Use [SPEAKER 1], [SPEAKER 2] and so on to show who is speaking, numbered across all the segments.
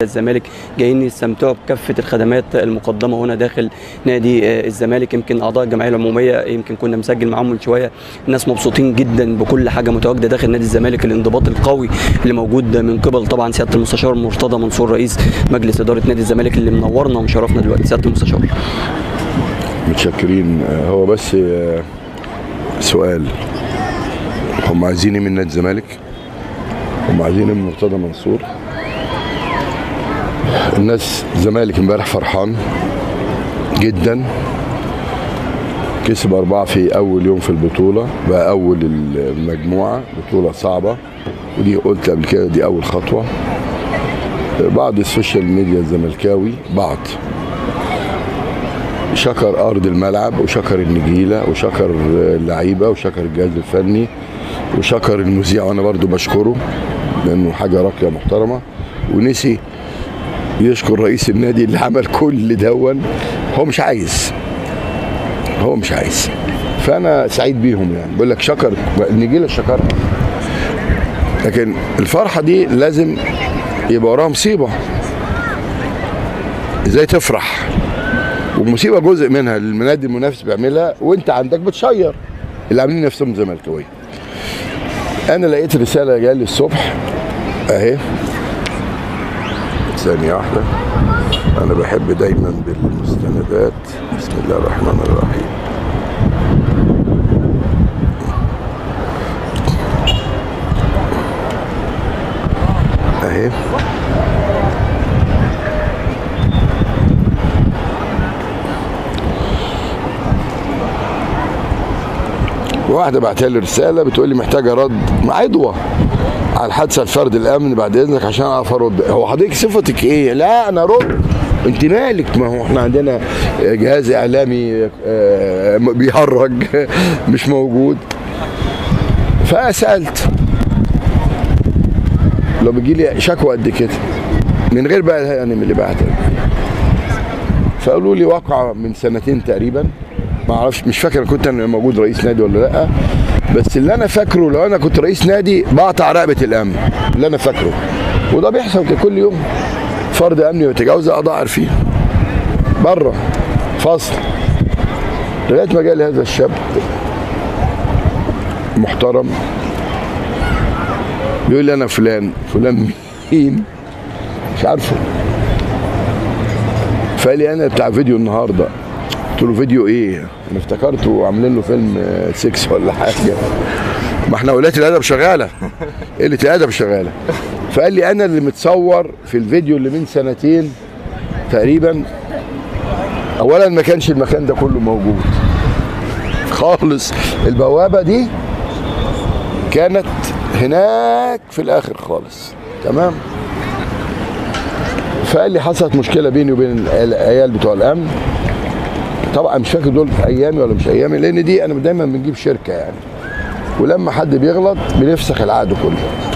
[SPEAKER 1] الزمالك جايين يستمتعوا بكافه الخدمات المقدمه هنا داخل نادي آه، الزمالك يمكن اعضاء الجمعيه العموميه يمكن كنا مسجل معاهم من شويه الناس مبسوطين جدا بكل حاجه متواجده داخل نادي الزمالك الانضباط القوي اللي موجود من قبل طبعا سياده المستشار مرتضى منصور رئيس مجلس اداره نادي الزمالك اللي منورنا ومشرفنا دلوقتي سياده المستشار
[SPEAKER 2] متشكرين آه، هو بس آه، سؤال هم عايزين ايه من نادي الزمالك؟ هم عايزين ايه من مرتضى منصور؟ الناس الزمالك امبارح فرحان جدا كسب أربعة في أول يوم في البطولة بقى أول المجموعة بطولة صعبة ودي قلت قبل كده دي أول خطوة بعض السوشيال ميديا الزملكاوي بعض شكر ارض الملعب وشكر النجيله وشكر اللعيبه وشكر الجهاز الفني وشكر المذيع وانا برضو بشكره لانه حاجه راقيه محترمه ونسي يشكر رئيس النادي اللي عمل كل دون هو مش عايز هو مش عايز فانا سعيد بيهم يعني بقول لك شكر النجيله شكرها لكن الفرحه دي لازم يبقى وراها مصيبه ازاي تفرح والمصيبه جزء منها اللي النادي المنافس بيعملها وانت عندك بتشير اللي عاملين نفسهم زملكاويه انا لقيت رساله جالي الصبح اهي ثانيه واحده انا بحب دايما بالمستندات بسم الله الرحمن الرحيم اهي واحده بعتها لي رساله بتقول لي محتاجه رد عدوى على الحادثه لفرد الامن بعد اذنك عشان اعرف ارد هو حضرتك صفتك ايه؟ لا انا ارد انت مالك ما هو احنا عندنا جهاز اعلامي آه، بيهرج مش موجود فسالت لو بيجي لي شكوى قد كده من غير بقى يعني من اللي بعتها فقالوا لي واقعه من سنتين تقريبا ما اعرفش مش فاكر كنت انا موجود رئيس نادي ولا لا بس اللي انا فاكره لو انا كنت رئيس نادي بقطع رقبه الامن اللي انا فاكره وده بيحصل كل يوم فرد امني يتجاوز اضاعر فيه بره فصل لغايه ما جالي هذا الشاب محترم بيقول لي انا فلان فلان مين مش عارفه فقال لي انا بتاع فيديو النهارده قلت له فيديو ايه؟ انا افتكرته عاملين له فيلم 6 ولا حاجه ما احنا قلات الادب شغاله قله الادب شغاله فقال لي انا اللي متصور في الفيديو اللي من سنتين تقريبا اولا ما كانش المكان ده كله موجود خالص البوابه دي كانت هناك في الاخر خالص تمام فقال لي حصلت مشكله بيني وبين العيال بتوع الامن طبعا مش فاكر دول في ايامي ولا مش ايامي لان دي انا دايما بنجيب شركه يعني ولما حد بيغلط بنفسخ العقد كله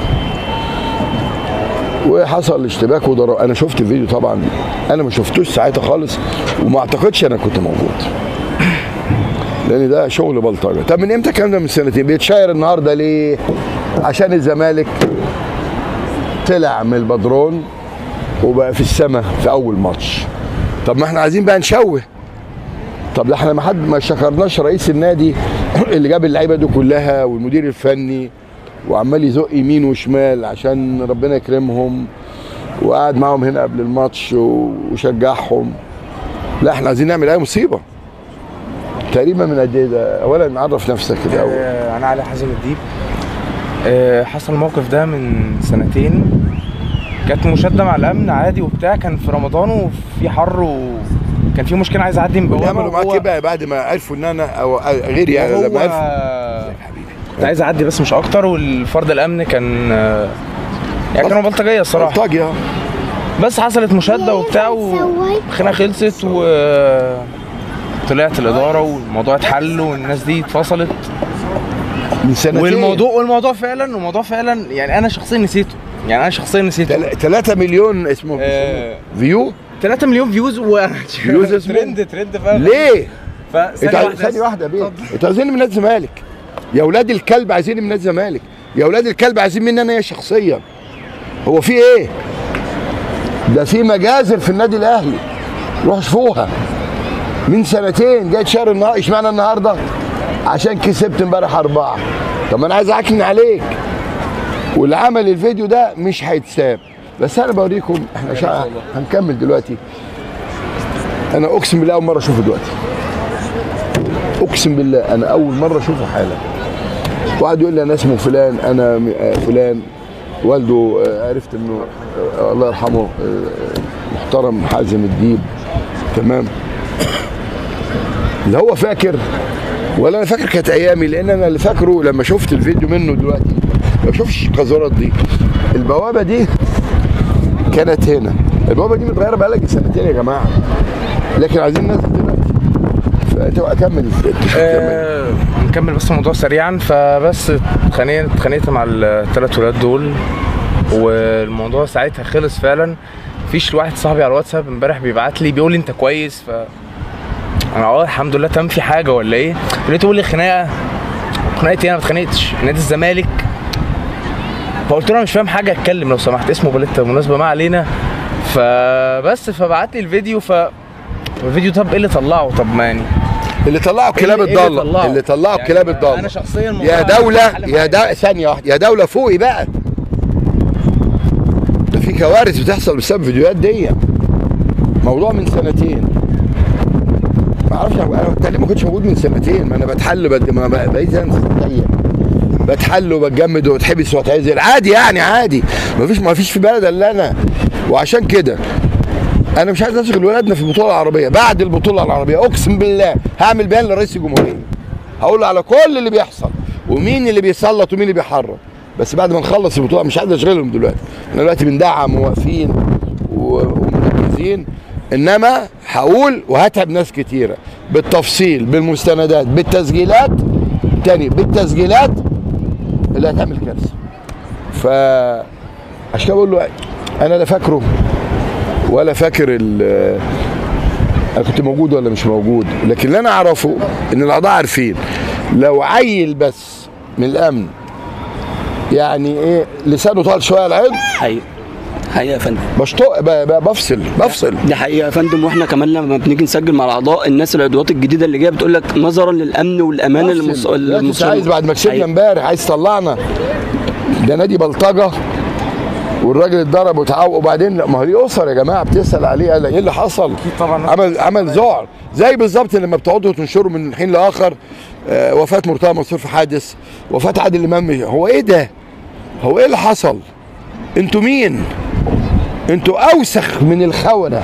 [SPEAKER 2] وحصل اشتباك وضرب انا شفت الفيديو طبعا انا ما شفتوش ساعتها خالص وما اعتقدش انا كنت موجود لان ده شغل بلطجه طب من امتى الكلام ده من سنتين بيتشاير النهارده ليه عشان الزمالك طلع من البدرون وبقى في السماء في اول ماتش طب ما احنا عايزين بقى نشوه طب ده احنا ما حد ما شكرناش رئيس النادي اللي جاب اللعيبه دي كلها والمدير الفني وعمال يزق يمين وشمال عشان ربنا يكرمهم وقعد معاهم هنا قبل الماتش وشجعهم لا احنا عايزين نعمل اي مصيبه تقريبا من قد ايه ده اولا نعرف نفسك الاول
[SPEAKER 3] آه، انا علي حازم الديب آه، حصل الموقف ده من سنتين كانت مشاده مع الامن عادي وبتاع كان في رمضان وفي حر وكان في مشكله عايز اعدي من
[SPEAKER 2] اللي
[SPEAKER 3] بوابه
[SPEAKER 2] عملوا معاك ايه بقى بعد ما عرفوا ان انا او غيري يعني
[SPEAKER 3] وهو
[SPEAKER 2] لما عرفوا
[SPEAKER 3] كنت عايز اعدي بس مش اكتر والفرد الامن كان آه، يعني كانوا بلطجيه الصراحه
[SPEAKER 2] بلطجي اه
[SPEAKER 3] بس حصلت مشاده وبتاع والخناقه خلصت و طلعت الاداره والموضوع اتحل والناس دي اتفصلت
[SPEAKER 2] من سنتين
[SPEAKER 3] والموضوع والموضوع فعلا والموضوع فعلا يعني انا شخصيا نسيته يعني انا شخصيا نسيته
[SPEAKER 2] 3 مليون اسمه
[SPEAKER 3] آه.
[SPEAKER 2] فيو
[SPEAKER 3] 3 مليون فيوز و
[SPEAKER 2] فيوز اسمه؟
[SPEAKER 3] ترند ترند فعلا
[SPEAKER 2] ليه؟
[SPEAKER 3] فثانية
[SPEAKER 2] انت
[SPEAKER 3] واحدة
[SPEAKER 2] ثانية
[SPEAKER 3] بس.
[SPEAKER 2] واحدة يا بيه انتوا عايزين من نادي الزمالك يا اولاد الكلب عايزين من نادي الزمالك يا اولاد الكلب عايزين مني انا شخصيا هو في ايه؟ ده في مجازر في النادي الاهلي روحوا شوفوها من سنتين جاي تشهر النهارده اشمعنى النهارده عشان كسبت امبارح اربعه طب ما انا عايز اعكن عليك واللي عمل الفيديو ده مش هيتساب بس انا بوريكم احنا شا... هنكمل دلوقتي انا اقسم بالله اول مره اشوفه دلوقتي اقسم بالله انا اول مره اشوفه حالا واحد يقول لي انا اسمه فلان انا م- آه، فلان والده آه، عرفت انه آه، الله يرحمه آه، محترم حازم الديب تمام اللي هو فاكر ولا انا فاكر كانت ايامي لان انا اللي فاكره لما شفت الفيديو منه دلوقتي ما شفتش القذورات دي البوابه دي كانت هنا البوابه دي متغيره بقالها سنتين يا جماعه لكن عايزين ننزل دلوقتي فانت بقى كمل كمل
[SPEAKER 3] آه، نكمل بس الموضوع سريعا فبس اتخانقت اتخانقت مع الثلاث ولاد دول والموضوع ساعتها خلص فعلا فيش واحد صاحبي على الواتساب امبارح بيبعت لي بيقول لي انت كويس ف انا اه الحمد لله تم في حاجه ولا ايه لقيته بيقول لي خناقه خناقه ايه انا ما اتخانقتش نادي الزمالك فقلت له انا مش فاهم حاجه اتكلم لو سمحت اسمه باليتا بالمناسبه ما علينا فبس فبعت لي الفيديو ف الفيديو طب ايه اللي طلعه طب ما يعني
[SPEAKER 2] اللي طلعوا الكلاب
[SPEAKER 3] إيه اللي
[SPEAKER 2] الضاله
[SPEAKER 3] طلعه؟
[SPEAKER 2] اللي طلعوا
[SPEAKER 3] يعني
[SPEAKER 2] الكلاب
[SPEAKER 3] انا
[SPEAKER 2] الضاله
[SPEAKER 3] شخصيا
[SPEAKER 2] يا
[SPEAKER 3] الموضوع
[SPEAKER 2] دولة
[SPEAKER 3] حل
[SPEAKER 2] يا
[SPEAKER 3] معايا.
[SPEAKER 2] دولة ثانية واحدة يا دولة فوقي بقى ده في كوارث بتحصل بسبب الفيديوهات دي موضوع من سنتين ما اعرفش انا بالتالي ما كنتش موجود من سنتين ما انا بتحل بد... ما بق- بقيت انا سنتين بتحل وبتجمد وبتحبس واتعزل عادي يعني عادي ما فيش ما فيش في بلد الا انا وعشان كده انا مش عايز اشغل ولادنا في البطوله العربيه بعد البطوله العربيه اقسم بالله هعمل بيان لرئيس الجمهوريه هقول له على كل اللي بيحصل ومين اللي بيسلط ومين اللي بيحرم بس بعد ما نخلص البطوله مش عايز اشغلهم دلوقتي احنا دلوقتي بندعم وواقفين و- ومركزين انما هقول وهتعب ناس كتيره بالتفصيل بالمستندات بالتسجيلات تاني بالتسجيلات اللي هتعمل كارثه ف عشان كده بقول له انا لا فاكره ولا فاكر ال- انا كنت موجود ولا مش موجود لكن اللي انا اعرفه ان الاعضاء عارفين لو عيل بس من الامن يعني ايه لسانه طال شويه على العين
[SPEAKER 1] حقيقة حقيقة يا فندم
[SPEAKER 2] بشطق ب- ب- بفصل بفصل
[SPEAKER 1] دي حقيقة يا فندم واحنا كمان لما بنيجي نسجل مع الاعضاء الناس العضوات الجديدة اللي جايه بتقول لك نظرا للامن والامان المص...
[SPEAKER 2] بفصل. لا،
[SPEAKER 1] المص...
[SPEAKER 2] انت عايز بعد ما كسبنا
[SPEAKER 1] حقيقة.
[SPEAKER 2] امبارح عايز تطلعنا ده نادي بلطجه والراجل اتضرب وتعوق وبعدين لا، ما هي دي اسر يا جماعه بتسال عليه قال ايه اللي حصل؟
[SPEAKER 3] طبعا
[SPEAKER 2] عمل عمل ذعر زي بالظبط لما بتقعدوا تنشروا من حين لاخر آه، وفاه مرتضى منصور في حادث وفاه عادل امام هو ايه ده؟ هو ايه اللي حصل؟ انتوا مين؟ انتوا اوسخ من الخونه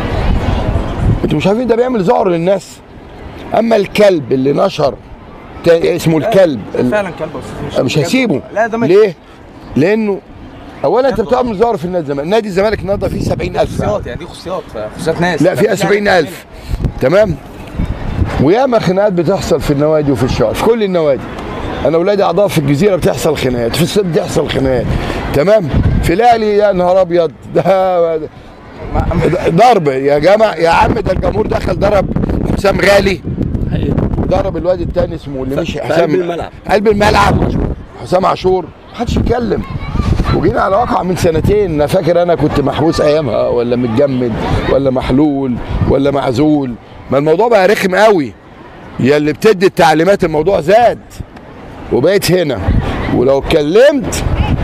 [SPEAKER 2] انتوا مش عارفين ده بيعمل ذعر للناس اما الكلب اللي نشر تا- اسمه الكلب ال-
[SPEAKER 3] فعلا كلب بس
[SPEAKER 2] مش هسيبه
[SPEAKER 3] لا ده مش
[SPEAKER 2] ليه؟ لانه اولا انت بتعمل ظهر في نادي الزمالك نادي الزمالك النهارده فيه 70000
[SPEAKER 3] خصوصيات يعني دي خصوصيات خصوصيات ناس
[SPEAKER 2] لا فيها 70000 تمام وياما خناقات بتحصل في النوادي وفي الشارع في كل النوادي انا اولادي اعضاء في الجزيره بتحصل خناقات في السد بتحصل خناقات تمام في الاهلي يا نهار ابيض ده ده ضرب يا جماعه يا عم ده الجمهور دخل ضرب حسام غالي
[SPEAKER 1] حقيقة.
[SPEAKER 2] ضرب الواد التاني اسمه اللي مشي
[SPEAKER 1] في
[SPEAKER 2] حسام
[SPEAKER 1] قلب الملعب.
[SPEAKER 2] قلب الملعب حسام عاشور محدش يتكلم وجينا على واقع من سنتين انا فاكر انا كنت محبوس ايامها ولا متجمد ولا محلول ولا معزول ما الموضوع بقى رخم قوي يا اللي بتدي التعليمات الموضوع زاد وبقيت هنا ولو اتكلمت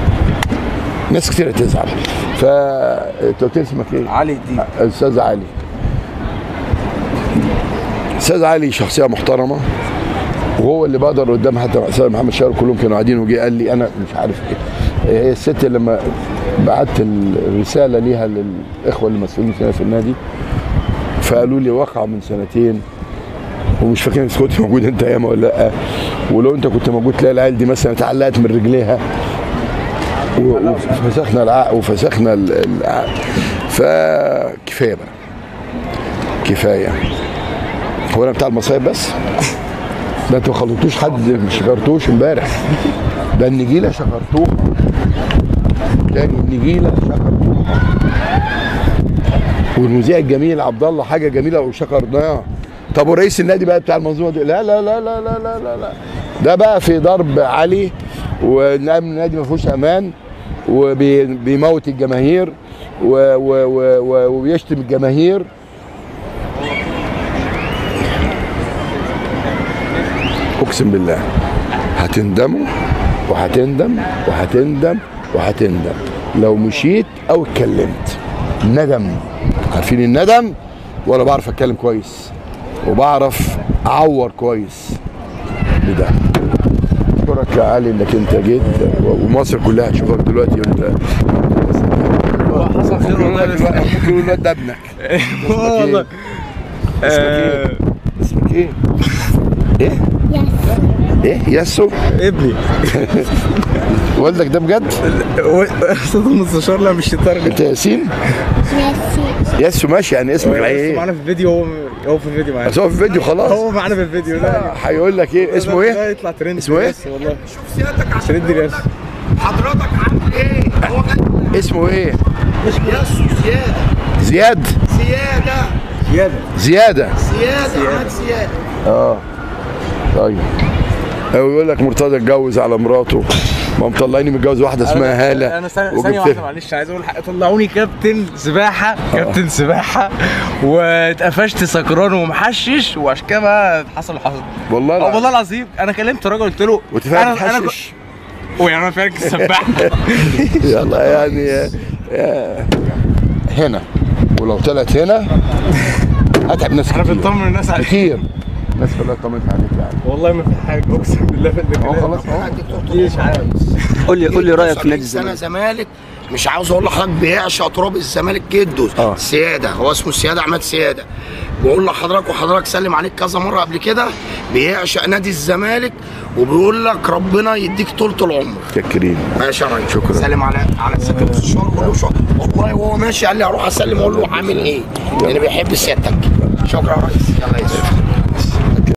[SPEAKER 2] ناس كتير هتزعل ف انت قلت لي اسمك ايه؟
[SPEAKER 3] علي الدين
[SPEAKER 2] استاذ علي استاذ علي شخصيه محترمه وهو اللي بقدر قدام حتى استاذ محمد شاور كلهم كانوا قاعدين وجي قال لي انا مش عارف ايه هي الست اللي لما بعت الرساله ليها للاخوه المسؤولين فينا في النادي فقالوا لي وقع من سنتين ومش فاكر اذا كنت موجود انت ايام ولا لا ولو انت كنت موجود تلاقي العيال دي مثلا اتعلقت من رجليها و- وفسخنا العقد وفسخنا ال- العقد فكفايه بقى كفايه هو انا بتاع المصايب بس ده انتوا ما خلطتوش حد ما شكرتوش امبارح ده النجيله شكرتوها تاني النجيله شكرتوها والمذيع الجميل عبد الله حاجه جميله وشكرناه طب ورئيس النادي بقى بتاع المنظومه دي لا لا لا لا لا لا لا, لا. ده بقى في ضرب علي والنادي النادي ما فيهوش امان وبيموت الجماهير و و و و وبيشتم الجماهير اقسم بالله هتندموا وهتندم وهتندم وهتندم لو مشيت او اتكلمت ندم عارفين الندم وانا بعرف اتكلم كويس وبعرف اعور كويس بده اشكرك يا علي انك انت جيت ومصر كلها هتشوفك دلوقتي وانت
[SPEAKER 3] حصل خير والله بس
[SPEAKER 2] ممكن يقول الواد ده ابنك
[SPEAKER 3] والله
[SPEAKER 2] اسمك ايه؟ اسمك ايه؟ ايه؟ ايه ياسو
[SPEAKER 3] ابني
[SPEAKER 2] والدك ده بجد؟
[SPEAKER 3] صوت المستشار لا مش التارجت
[SPEAKER 2] انت ياسين؟ ياسو ماشي يعني اسمك ايه؟
[SPEAKER 3] معانا في الفيديو هو هو في الفيديو معانا
[SPEAKER 2] بس هو في الفيديو خلاص
[SPEAKER 3] هو معانا في الفيديو لا
[SPEAKER 2] هيقول لك ايه اسمه
[SPEAKER 3] لا
[SPEAKER 2] ايه؟
[SPEAKER 3] يطلع ترند
[SPEAKER 2] اسمه ايه؟
[SPEAKER 3] بس والله ترند رياس
[SPEAKER 4] حضرتك عامل ايه؟ هو كان
[SPEAKER 2] اسمه ايه؟
[SPEAKER 4] ياسو زيادة
[SPEAKER 2] زياد
[SPEAKER 4] زيادة
[SPEAKER 3] زياده
[SPEAKER 2] زيادة
[SPEAKER 4] زيادة عماد زيادة
[SPEAKER 2] اه طيب هو يقول لك مرتضى اتجوز على مراته ما مطلعيني متجوز واحده اسمها هاله
[SPEAKER 3] انا ثانيه ثانية
[SPEAKER 2] وجبت-
[SPEAKER 3] واحده معلش عايز اقول حاجه طلعوني كابتن سباحه كابتن سباحه واتقفشت سكران ومحشش وعشان كده بقى حصل اللي حصل
[SPEAKER 2] والله
[SPEAKER 3] اه
[SPEAKER 2] العظيم.
[SPEAKER 3] والله العظيم انا كلمت الراجل قلت له
[SPEAKER 2] وتفهم
[SPEAKER 3] انا انا
[SPEAKER 2] تحشش
[SPEAKER 3] ويعني انا فاكر السباحه
[SPEAKER 2] يلا يعني آه، هنا ولو طلعت هنا اتعب ناس
[SPEAKER 3] احنا
[SPEAKER 2] كتير
[SPEAKER 3] بنطمن الناس عليك
[SPEAKER 2] كتير الناس كلها طمنت عليك يعني
[SPEAKER 3] والله ما في حاجه اقسم بالله في
[SPEAKER 2] اهو
[SPEAKER 3] الكلام
[SPEAKER 2] خلاص اهو
[SPEAKER 3] دي اشاعات
[SPEAKER 1] قول لي قول لي رايك في نادي
[SPEAKER 4] سنة
[SPEAKER 1] الزمالك
[SPEAKER 4] زمالك مش عاوز اقول لحضرتك بيعشق تراب الزمالك جده
[SPEAKER 2] اه.
[SPEAKER 4] سيادة هو اسمه سيادة عماد سيادة بقول لحضرتك وحضرتك سلم عليك كذا مرة قبل كده بيعشق نادي الزمالك وبيقول لك ربنا يديك طولة العمر
[SPEAKER 2] شكرين
[SPEAKER 4] ماشي يا ريس
[SPEAKER 2] شكرا.
[SPEAKER 4] سلم على على السكن المستشار قول له شو- والله وهو ماشي قال لي هروح اسلم اقول له عامل ايه؟ لان بيحب سيادتك شكرا يا ريس يلا يا يوسف